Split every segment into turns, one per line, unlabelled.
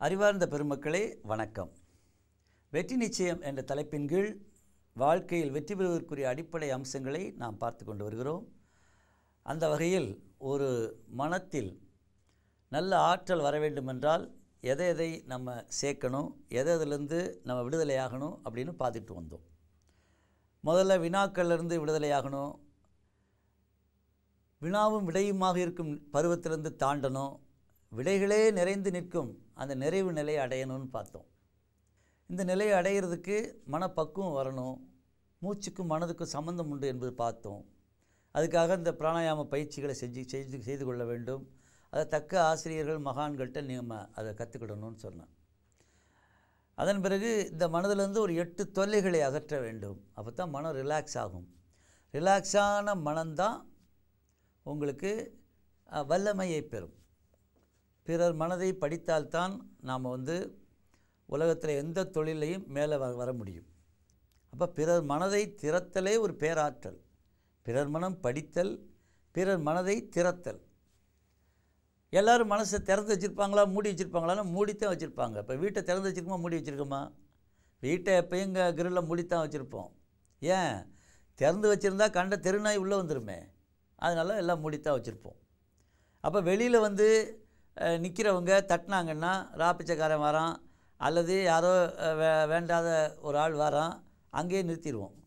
அறிவார்ந்த பெருமக்களே வணக்கம் வெற்றி நிச்சயம் என்ற தலைப்பின் கீழ் வாழ்க்கையில் வெற்றி பெறுவதற்குரிய அடிப்படை அம்சங்களை நாம் பார்த்து கொண்டு வருகிறோம் அந்த வகையில் ஒரு மனத்தில் நல்ல ஆற்றல் வர வேண்டுமென்றால் எதை எதை நம்ம சேர்க்கணும் எதை எதுலேருந்து நம்ம விடுதலையாகணும் அப்படின்னு பார்த்துட்டு வந்தோம் முதல்ல வினாக்கள்லேருந்து விடுதலையாகணும் வினாவும் விடையுமாக இருக்கும் பருவத்திலிருந்து தாண்டணும் விடைகளே நிறைந்து நிற்கும் அந்த நிறைவு நிலையை அடையணும்னு பார்த்தோம் இந்த நிலையை அடையிறதுக்கு மனப்பக்குவம் வரணும் மூச்சுக்கும் மனதுக்கும் சம்பந்தம் உண்டு என்பது பார்த்தோம் அதுக்காக இந்த பிராணாயாம பயிற்சிகளை செஞ்சு செய்து செய்து கொள்ள வேண்டும் அதை தக்க ஆசிரியர்கள் மகான்கள்கிட்ட நம்ம அதை கற்றுக்கிடணும்னு சொன்னேன் அதன் பிறகு இந்த மனதிலிருந்து ஒரு எட்டு தொல்லைகளை அகற்ற வேண்டும் அப்போ தான் மனம் ரிலாக்ஸ் ஆகும் ரிலாக்ஸான மனம்தான் உங்களுக்கு அஹ், வல்லமையை பெறும் பிறர் மனதை படித்தால்தான் நாம் வந்து உலகத்தில் எந்த தொழிலையும் மேலே வ வர முடியும் அப்போ பிறர் மனதை திறத்தலே ஒரு பேராற்றல் பிறர் மனம் படித்தல் பிறர் மனதை திறத்தல் எல்லாரும் மனசை திறந்து வச்சுருப்பாங்களா மூடி வச்சுருப்பாங்களான்னு மூடித்தான் வச்சுருப்பாங்க இப்போ வீட்டை திறந்து வச்சுருக்கோமா மூடி வச்சுருக்கோமா வீட்டை எப்பயும் இங்கே கிரில்லில் மூடித்தான் வச்சுருப்போம் ஏன் திறந்து வச்சுருந்தா கண்ட தெருநாய் உள்ளே வந்துருமே அதனால் எல்லாம் மூடித்தான் வச்சுருப்போம் அப்போ வெளியில் வந்து நிற்கிறவங்க தட்டினாங்கன்னா ராப்பிச்சக்காரன் வரான் அல்லது யாரோ அஹ், வே வேண்டாத ஒரு ஆள் வரான் அங்கேயே நிறுத்திடுவோம்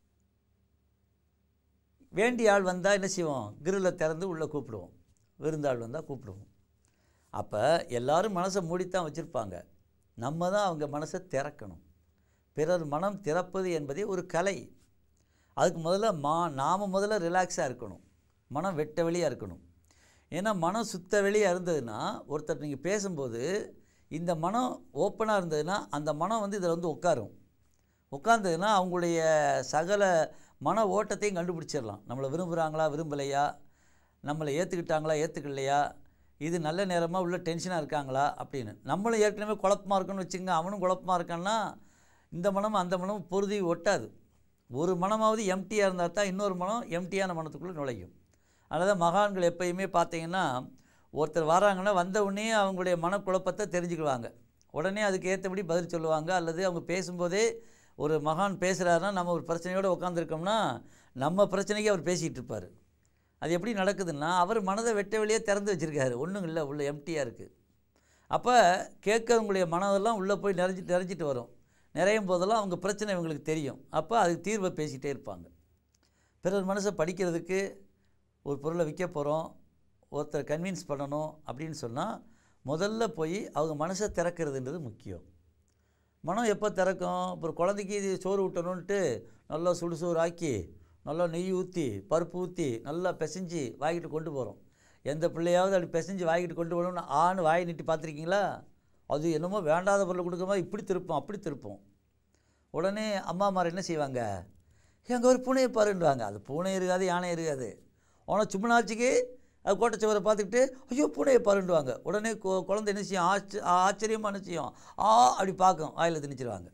வேண்டிய ஆள் வந்தால் என்ன செய்வோம் கிரில்லை திறந்து உள்ளே கூப்பிடுவோம் விருந்தாள் வந்தால் கூப்பிடுவோம் அப்போ எல்லாரும் மனசை மூடித்தான் வச்சுருப்பாங்க நம்ம தான் அவங்க மனசை திறக்கணும் பிறர் மனம் திறப்பது என்பதே ஒரு கலை அதுக்கு முதல்ல மா நாம் முதல்ல ரிலாக்ஸாக இருக்கணும் மனம் வெட்ட வெளியாக இருக்கணும் ஏன்னா மனம் சுத்த வெளியாக இருந்ததுன்னா ஒருத்தர் நீங்கள் பேசும்போது இந்த மனம் ஓப்பனாக இருந்ததுன்னா அந்த மனம் வந்து இதில் வந்து உட்காரும் உட்கார்ந்ததுன்னா அவங்களுடைய சகல மன ஓட்டத்தையும் கண்டுபிடிச்சிடலாம் நம்மளை விரும்புகிறாங்களா விரும்பலையா நம்மளை ஏற்றுக்கிட்டாங்களா ஏற்றுக்கலையா இது நல்ல நேரமாக உள்ள டென்ஷனாக இருக்காங்களா அப்படின்னு நம்மளும் ஏற்கனவே குழப்பமாக இருக்குன்னு வச்சுங்க அவனும் குழப்பமாக இருக்கான்னா இந்த மனம் அந்த மனம் பொருதி ஒட்டாது ஒரு மனமாவது எம்டியாக இருந்தால் தான் இன்னொரு மனம் எம்டியான மனத்துக்குள்ளே நுழையும் அதனால தான் மகான்கள் எப்பயுமே பார்த்தீங்கன்னா ஒருத்தர் வராங்கன்னா வந்த உடனே அவங்களுடைய மனக்குழப்பத்தை தெரிஞ்சுக்குவாங்க உடனே அதுக்கு ஏற்றபடி பதில் சொல்லுவாங்க அல்லது அவங்க பேசும்போதே ஒரு மகான் பேசுகிறாருன்னா நம்ம ஒரு பிரச்சனையோடு உட்காந்துருக்கோம்னா நம்ம பிரச்சனைக்கு அவர் பேசிகிட்டு இருப்பார் அது எப்படி நடக்குதுன்னா அவர் மனதை வெட்ட வெளியே திறந்து வச்சுருக்காரு ஒன்றும் இல்லை உள்ள எம்டியாக இருக்குது அப்போ கேட்கறவங்களுடைய மனதெல்லாம் உள்ளே போய் நிறைஞ்சி நிறைஞ்சிட்டு வரும் நிறையும் போதெல்லாம் அவங்க பிரச்சனை இவங்களுக்கு தெரியும் அப்போ அதுக்கு தீர்வை பேசிகிட்டே இருப்பாங்க பிறர் மனசை படிக்கிறதுக்கு ஒரு பொருளை விற்க போகிறோம் ஒருத்தர் கன்வின்ஸ் பண்ணணும் அப்படின்னு சொன்னால் முதல்ல போய் அவங்க மனசை திறக்கிறதுன்றது முக்கியம் மனம் எப்போ திறக்கும் இப்போ ஒரு குழந்தைக்கு இது சோறு ஊட்டணுன்ட்டு நல்லா சுடுசோறு ஆக்கி நல்லா நெய் ஊற்றி பருப்பு ஊற்றி நல்லா பிசைஞ்சு வாங்கிட்டு கொண்டு போகிறோம் எந்த பிள்ளையாவது அப்படி பிசைஞ்சு வாங்கிட்டு கொண்டு போகணும்னு ஆண் வாய் நீட்டி பார்த்துருக்கீங்களா அது என்னமோ வேண்டாத பொருளை கொடுக்கும்போது இப்படி திருப்போம் அப்படி திருப்போம் உடனே அம்மாமார் என்ன செய்வாங்க எங்கள் ஒரு பூனையை பாருன்றாங்க அது பூனை இருக்காது யானை இருக்காது ஆனால் சும்மனாச்சிக்கு அது கோட்டைச்சுவரை பார்த்துக்கிட்டு ஐயோ பூனையை பாருண்டுவாங்க உடனே கு- குழந்தை என்ன செய்யும் ஆச்ச ஆச்சரியமாக என்ன செய்யும் ஆ அப்படி பார்க்கும் வாயில் திணிச்சிருவாங்க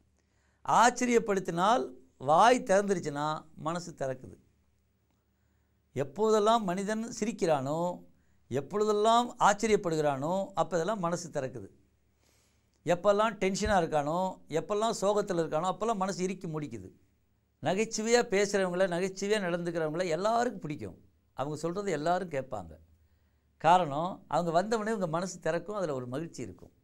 ஆச்சரியப்படுத்தினால் வாய் திறந்துருச்சுன்னா மனசு திறக்குது எப்போதெல்லாம் மனிதன் சிரிக்கிறானோ எப்பொழுதெல்லாம் ஆச்சரியப்படுகிறானோ அப்போதெல்லாம் மனசு திறக்குது எப்போல்லாம் டென்ஷனாக இருக்கானோ எப்போல்லாம் சோகத்தில் இருக்கானோ அப்போல்லாம் மனசு இறுக்கி முடிக்குது நகைச்சுவையாக பேசுகிறவங்கள நகைச்சுவையாக நடந்துக்கிறவங்கள எல்லாருக்கும் பிடிக்கும் அவங்க சொல்கிறது எல்லாரும் கேட்பாங்க காரணம் அவங்க வந்தவொடனே உங்கள் மனசு திறக்கும் அதில் ஒரு மகிழ்ச்சி இருக்கும்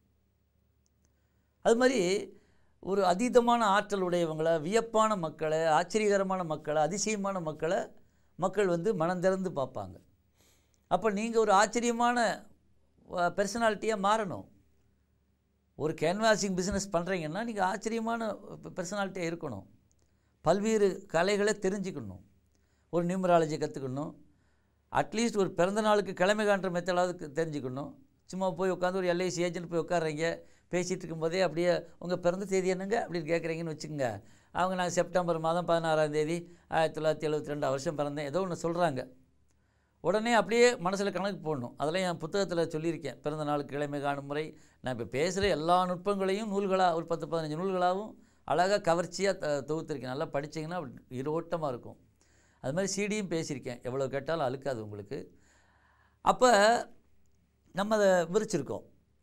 அது மாதிரி ஒரு அதீதமான ஆற்றல் உடையவங்களை வியப்பான மக்களை ஆச்சரியகரமான மக்களை அதிசயமான மக்களை மக்கள் வந்து மனம் திறந்து பார்ப்பாங்க அப்போ நீங்கள் ஒரு ஆச்சரியமான பெர்சனாலிட்டியாக மாறணும் ஒரு கேன்வாசிங் பிஸ்னஸ் பண்ணுறீங்கன்னா நீங்கள் ஆச்சரியமான பெர்சனாலிட்டியாக இருக்கணும் பல்வேறு கலைகளை தெரிஞ்சுக்கணும் ஒரு நியூமராலஜி கற்றுக்கணும் அட்லீஸ்ட் ஒரு பிறந்த நாளுக்கு கிழமை காண்ற மெத்தடாவது தெரிஞ்சுக்கணும் சும்மா போய் உட்காந்து ஒரு எல்ஐசி ஏஜென்ட் போய் உட்காடுறீங்க பேசிகிட்டு இருக்கும்போதே அப்படியே உங்கள் பிறந்த தேதி என்னங்க அப்படின்னு கேட்குறீங்கன்னு வச்சுக்கோங்க அவங்க நான் செப்டம்பர் மாதம் பதினாறாம் தேதி ஆயிரத்தி தொள்ளாயிரத்தி எழுபத்தி ரெண்டாம் வருஷம் பிறந்தேன் ஏதோ ஒன்று சொல்கிறாங்க உடனே அப்படியே மனசில் கணக்கு போடணும் அதெல்லாம் என் புத்தகத்தில் சொல்லியிருக்கேன் பிறந்த நாள் கிழமை காணும் முறை நான் இப்போ பேசுகிற எல்லா நுட்பங்களையும் நூல்களாக ஒரு பத்து பதினஞ்சு நூல்களாகவும் அழகாக கவர்ச்சியாக த தொகுத்துருக்கேன் நல்லா படிச்சீங்கன்னா ஈரோட்டமாக இருக்கும் அது மாதிரி சிடியும் பேசியிருக்கேன் எவ்வளோ கேட்டாலும் அழுக்காது உங்களுக்கு அப்போ நம்ம அதை விரிச்சிருக்கோம்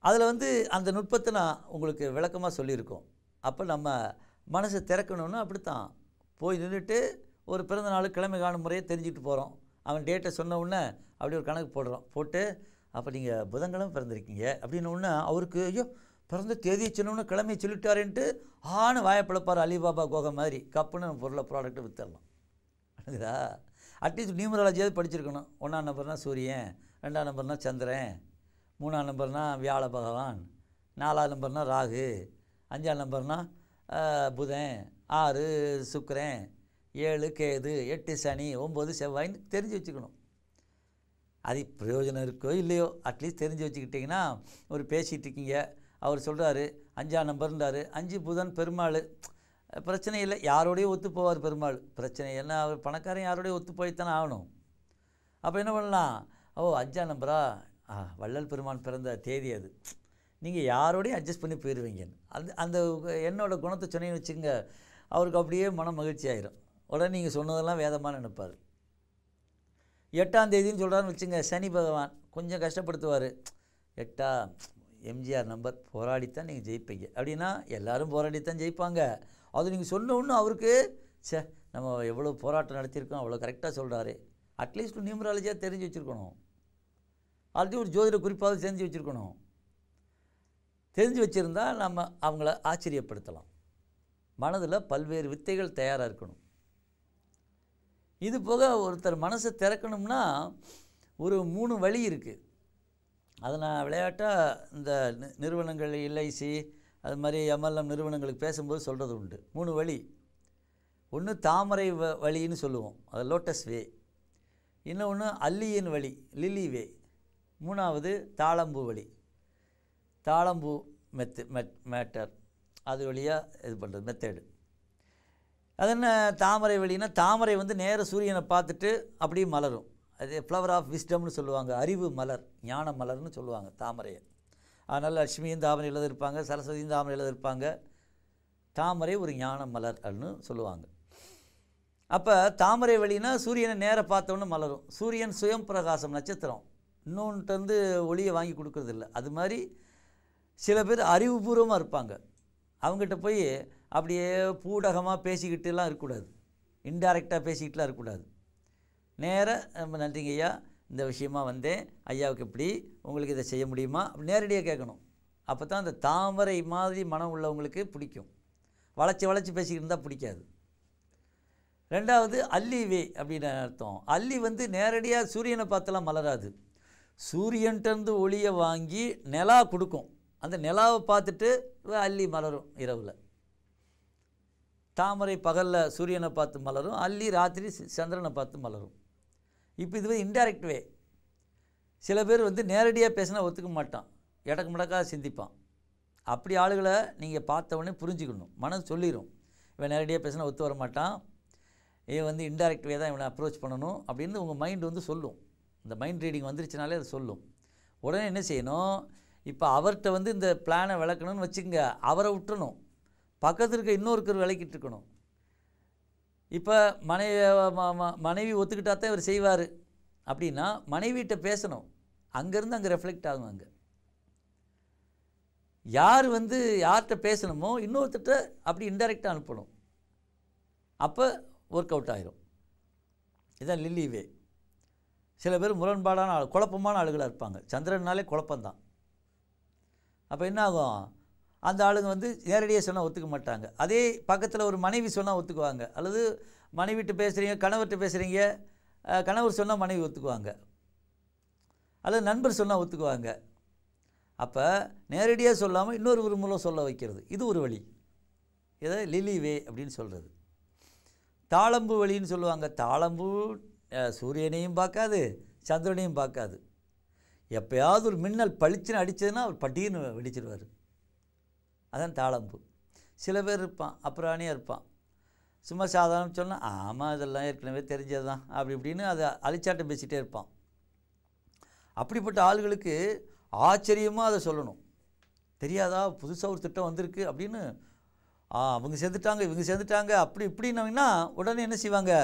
அதில் வந்து அந்த நுட்பத்தை நான் உங்களுக்கு விளக்கமாக சொல்லியிருக்கோம் அப்போ நம்ம மனசை திறக்கணும்னா அப்படித்தான் போய் நின்றுட்டு ஒரு பிறந்த நாள் கிழமை காணும் முறையை தெரிஞ்சுட்டு போகிறோம் அவன் டேட்டை சொன்ன உடனே அப்படி ஒரு கணக்கு போடுறோம் போட்டு அப்போ நீங்கள் புதன்கிழமை பிறந்திருக்கீங்க அப்படின்னு உடனே அவருக்கு ஐயோ பிறந்த தேதியை சொன்னோன்னு கிழமையை சொல்லிட்டாரேன்ட்டு ஆணு வாயப்பிழப்பார் அலிபாபா கோகை மாதிரி கப்புன்னு நம்ம பொருளை ப்ராடக்ட்டை வித்துடலாம் அதுதா அட்லீஸ்ட் நியூமராலஜியாவது படிச்சிருக்கணும் ஒன்றாம் நம்பர்னா சூரியன் ரெண்டாம் நம்பர்னா சந்திரன் மூணாம் நம்பர்னா வியாழ பகவான் நாலாம் நம்பர்னா ராகு அஞ்சாம் நம்பர்னா ஆஹ், புதன் ஆறு சுக்கிரன் ஏழு கேது எட்டு சனி ஒம்பது செவ்வாய்ன்னு தெரிஞ்சு வச்சுக்கணும் அது பிரயோஜனம் இருக்கோ இல்லையோ அட்லீஸ்ட் தெரிஞ்சு வச்சுக்கிட்டிங்கன்னா ஒரு பேசிகிட்டு இருக்கீங்க அவர் சொல்கிறாரு அஞ்சாம் நம்பர்ன்றாரு அஞ்சு புதன் பெருமாள் பிரச்சனை இல்லை யாரோடையும் ஒத்து போவார் பெருமாள் பிரச்சனை என்ன அவர் பணக்காரன் யாரோடையும் ஒத்து போய்த்தானே ஆகணும் அப்போ என்ன பண்ணலாம் ஓ அஞ்சாம் நம்பரா ஆ வள்ளல் பெருமான் பிறந்த தேதி அது நீங்கள் யாரோடையும் அட்ஜஸ்ட் பண்ணி போயிடுவீங்க அந்த அந்த என்னோட குணத்தை சொன்னீங்கன்னு வச்சுங்க அவருக்கு அப்படியே மன மகிழ்ச்சி ஆயிரும் உடனே நீங்கள் சொன்னதெல்லாம் வேதமாக நினைப்பார் எட்டாம் தேதின்னு சொல்கிறான்னு வச்சுங்க சனி பகவான் கொஞ்சம் கஷ்டப்படுத்துவார் எட்டா எம்ஜிஆர் நம்பர் போராடித்தான் நீங்கள் ஜெயிப்பீங்க அப்படின்னா எல்லாரும் போராடித்தான் ஜெயிப்பாங்க அது நீங்கள் சொன்ன ஒன்று அவருக்கு சே நம்ம எவ்வளோ போராட்டம் நடத்தியிருக்கோம் அவ்வளோ கரெக்டாக சொல்கிறாரு அட்லீஸ்ட் நியூமராலஜியாக தெரிஞ்சு வச்சுருக்கணும் ஆல்ரெடி ஒரு ஜோதிட குறிப்பாவது தெரிஞ்சு வச்சுருக்கணும் தெரிஞ்சு வச்சுருந்தா நம்ம அவங்கள ஆச்சரியப்படுத்தலாம் மனதில் பல்வேறு வித்தைகள் தயாராக இருக்கணும் இது போக ஒருத்தர் மனசை திறக்கணும்னா ஒரு மூணு வழி இருக்குது அதை நான் விளையாட்டாக இந்த நி- நிறுவனங்கள் எல்ஐசி அது மாதிரி எம்எல்எம் நிறுவனங்களுக்கு பேசும்போது சொல்கிறது உண்டு மூணு வழி ஒன்று தாமரை வ வழின்னு சொல்லுவோம் அது லோட்டஸ் வே இன்னொன்று அல்லியின் வழி லில்லி வே மூணாவது தாளம்பூ வழி தாளம்பூ மெத்து மெட் மேட்டர் அது வழியாக இது பண்ணுறது மெத்தேடு அது என்ன தாமரை வழின்னா தாமரை வந்து நேர சூரியனை பார்த்துட்டு அப்படியே மலரும் அது ஃப்ளவர் ஆஃப் விஸ்டம்னு சொல்லுவாங்க அறிவு மலர் ஞான மலர்னு சொல்லுவாங்க தாமரையை அதனால் லட்சுமியும் தாமரையில் தான் இருப்பாங்க சரஸ்வதியும் தாமரையில் தான் இருப்பாங்க தாமரை ஒரு ஞான மலர் அப்படின்னு சொல்லுவாங்க அப்போ தாமரை வழினா சூரியனை நேர பார்த்தோன்னு மலரும் சூரியன் சுயம் பிரகாசம் நட்சத்திரம் இன்னொன்ட்டு வந்து ஒளியை வாங்கி கொடுக்கறதில்ல அது மாதிரி சில பேர் அறிவுபூர்வமாக இருப்பாங்க அவங்ககிட்ட போய் அப்படியே பூடகமாக பேசிக்கிட்டுலாம் இருக்கக்கூடாது இன்டைரக்டாக பேசிக்கிட்டுலாம் இருக்கக்கூடாது நேராக நம்ம நன்றிங்க ஐயா இந்த விஷயமா வந்தேன் ஐயாவுக்கு எப்படி உங்களுக்கு இதை செய்ய முடியுமா அப்படி நேரடியாக கேட்கணும் அப்போ தான் அந்த தாமரை மாதிரி மனம் உள்ளவங்களுக்கு பிடிக்கும் வளைச்சி வளைச்சி பேசிக்கிட்டு இருந்தால் பிடிக்காது ரெண்டாவது அல்லி வே அப்படின்னு அர்த்தம் அல்லி வந்து நேரடியாக சூரியனை பார்த்தெல்லாம் மலராது சூரியன்ட்டேருந்து ஒளியை வாங்கி நிலா கொடுக்கும் அந்த நிலாவை பார்த்துட்டு அல்லி மலரும் இரவில் தாமரை பகலில் சூரியனை பார்த்து மலரும் அல்லி ராத்திரி சி- சந்திரனை பார்த்து மலரும் இப்போ இது இன்டைரக்ட் வே சில பேர் வந்து நேரடியாக பேசினா ஒத்துக்க மாட்டான் இடக்கு முடக்காக சிந்திப்பான் அப்படி ஆளுகளை நீங்கள் பார்த்த உடனே புரிஞ்சுக்கணும் மனசு சொல்லிடும் இவன் நேரடியாக பேசினா ஒத்து வர மாட்டான் இவன் வந்து இன்டைரக்ட் வே தான் இவனை அப்ரோச் பண்ணணும் அப்படின்னு உங்கள் மைண்ட் வந்து சொல்லும் இந்த மைண்ட் ரீடிங் வந்துருச்சுனாலே அது சொல்லும் உடனே என்ன செய்யணும் இப்போ அவர்கிட்ட வந்து இந்த பிளானை விளக்கணும்னு வச்சுக்கோங்க அவரை விட்டுறணும் பக்கத்தில் இருக்க இன்னொருத்தர் விளக்கிட்டு இருக்கணும் இப்போ மனைவி ம- ம- மனைவி ஒத்துக்கிட்டா தான் இவர் செய்வார் அப்படின்னா மனைவிகிட்ட பேசணும் அங்கேருந்து அங்கே ரெஃப்ளெக்ட் ஆகும் அங்கே யார் வந்து யார்கிட்ட பேசணுமோ இன்னொருத்தர்கிட்ட அப்படி இன்டெரக்டாக அனுப்பணும் அப்போ ஒர்க் அவுட் ஆயிரும் இதான் லில்லி வே சில பேர் முரண்பாடான ஆள் குழப்பமான ஆளுகளாக இருப்பாங்க சந்திரன்னாலே குழப்பம்தான் அப்போ என்ன ஆகும் அந்த ஆளுங்க வந்து நேரடியாக சொன்னால் ஒத்துக்க மாட்டாங்க அதே பக்கத்தில் ஒரு மனைவி சொன்னால் ஒத்துக்குவாங்க அல்லது மனைவிட்டு பேசுகிறீங்க கணவர்கிட்ட பேசுகிறீங்க அஹ், கணவர் சொன்னால் மனைவி ஒத்துக்குவாங்க அல்லது நண்பர் சொன்னால் ஒத்துக்குவாங்க அப்போ நேரடியாக சொல்லாமல் இன்னொரு ஒரு மூலம் சொல்ல வைக்கிறது இது ஒரு வழி இதை லிலி வே அப்படின்னு சொல்கிறது தாளம்பு வழின்னு சொல்லுவாங்க தாளம்பு அஹ், சூரியனையும் பார்க்காது சந்திரனையும் பார்க்காது எப்பயாவது ஒரு மின்னல் பளிச்சுன்னு அடிச்சதுன்னா அவர் பட்டின்னு வெடிச்சிருவார் அதான் தாளம்பு சில பேர் இருப்பான் அப்புறாணியாக இருப்பான் சும்மா சாதாரணம் சொன்னால் ஆமாம் இதெல்லாம் ஏற்கனவே தெரிஞ்சது தான் அப்படி இப்படின்னு அதை அழிச்சாட்டம் பேசிகிட்டே இருப்பான் அப்படிப்பட்ட ஆளுகளுக்கு ஆச்சரியமாக அதை சொல்லணும் தெரியாதா புதுசாக ஒரு திட்டம் வந்திருக்கு அப்படின்னு ஆ அவங்க சேர்ந்துட்டாங்க இவங்க சேர்ந்துட்டாங்க அப்படி இப்படின்னாங்கன்னா உடனே என்ன செய்வாங்க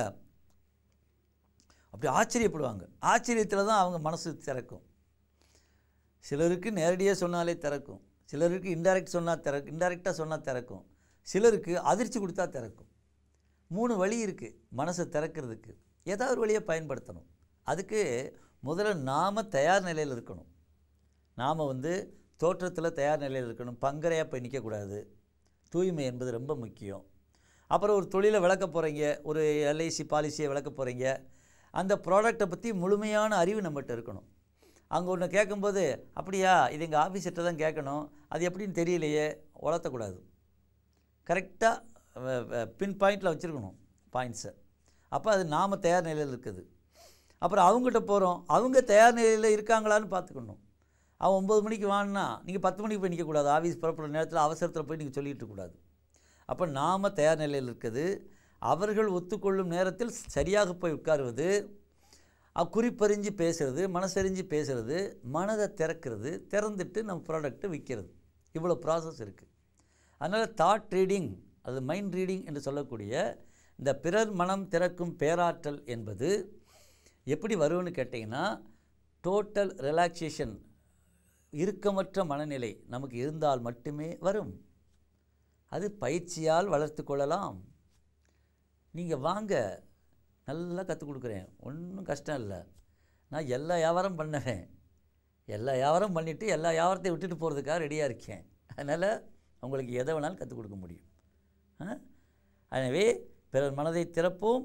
அப்படி ஆச்சரியப்படுவாங்க ஆச்சரியத்தில் தான் அவங்க மனசு திறக்கும் சிலருக்கு நேரடியாக சொன்னாலே திறக்கும் சிலருக்கு இன்டைரக்ட் சொன்னால் திற இன்டைரக்டாக சொன்னால் திறக்கும் சிலருக்கு அதிர்ச்சி கொடுத்தா திறக்கும் மூணு வழி இருக்குது மனசை திறக்கிறதுக்கு ஏதாவது ஒரு வழியை பயன்படுத்தணும் அதுக்கு முதல்ல நாம் தயார் நிலையில் இருக்கணும் நாம் வந்து தோற்றத்தில் தயார் நிலையில் இருக்கணும் பங்கரையாக போய் நிற்கக்கூடாது தூய்மை என்பது ரொம்ப முக்கியம் அப்புறம் ஒரு தொழிலை விளக்க போகிறீங்க ஒரு எல்ஐசி பாலிசியை விளக்க போகிறீங்க அந்த ப்ராடக்டை பற்றி முழுமையான அறிவு நம்மகிட்ட இருக்கணும் அங்கே ஒன்று கேட்கும்போது அப்படியா இது எங்கள் ஆஃபீஸர்கிட்ட தான் கேட்கணும் அது எப்படின்னு தெரியலையே வளர்த்தக்கூடாது கரெக்டாக பின் பாயிண்டில் வச்சுருக்கணும் பாயிண்ட்ஸை அப்போ அது நாம் தயார் நிலையில் இருக்குது அப்புறம் அவங்ககிட்ட போகிறோம் அவங்க தயார் நிலையில் இருக்காங்களான்னு பார்த்துக்கணும் அவன் ஒம்பது மணிக்கு வாங்கினா நீங்கள் பத்து மணிக்கு போய் நிற்கக்கூடாது ஆஃபீஸ் புறப்படுற நேரத்தில் அவசரத்தில் போய் நீங்கள் சொல்லிட்டு இருக்கக்கூடாது அப்போ நாம் தயார் நிலையில் இருக்குது அவர்கள் ஒத்துக்கொள்ளும் நேரத்தில் சரியாக போய் உட்காருவது அ- குறிப்பறிஞ்சு பேசுறது மனசறிஞ்சு பேசுறது மனதை திறக்கிறது திறந்துட்டு நம்ம ப்ராடக்ட்டை விற்கிறது இவ்வளோ ப்ராசஸ் இருக்குது அதனால் தாட் ரீடிங் அது மைண்ட் ரீடிங் என்று சொல்லக்கூடிய இந்த பிறர் மனம் திறக்கும் பேராற்றல் என்பது எப்படி வரும்னு கேட்டிங்கன்னா டோட்டல் ரிலாக்ஸேஷன் இறுக்கமற்ற மனநிலை நமக்கு இருந்தால் மட்டுமே வரும் அது பயிற்சியால் வளர்த்து கொள்ளலாம் நீங்கள் வாங்க நல்லா கற்றுக் கொடுக்குறேன் ஒன்றும் கஷ்டம் இல்லை நான் எல்லா வியாபாரம் பண்ணுறேன் எல்லா வியாபாரம் பண்ணிவிட்டு எல்லா வியாபாரத்தையும் விட்டுட்டு போகிறதுக்காக ரெடியாக இருக்கேன் அதனால் உங்களுக்கு எதை வேணாலும் கற்றுக் கொடுக்க முடியும் ஆ? எனவே பிறர் மனதை திறப்போம்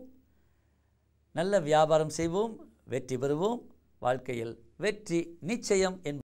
நல்ல வியாபாரம் செய்வோம் வெற்றி பெறுவோம் வாழ்க்கையில் வெற்றி நிச்சயம் என்பது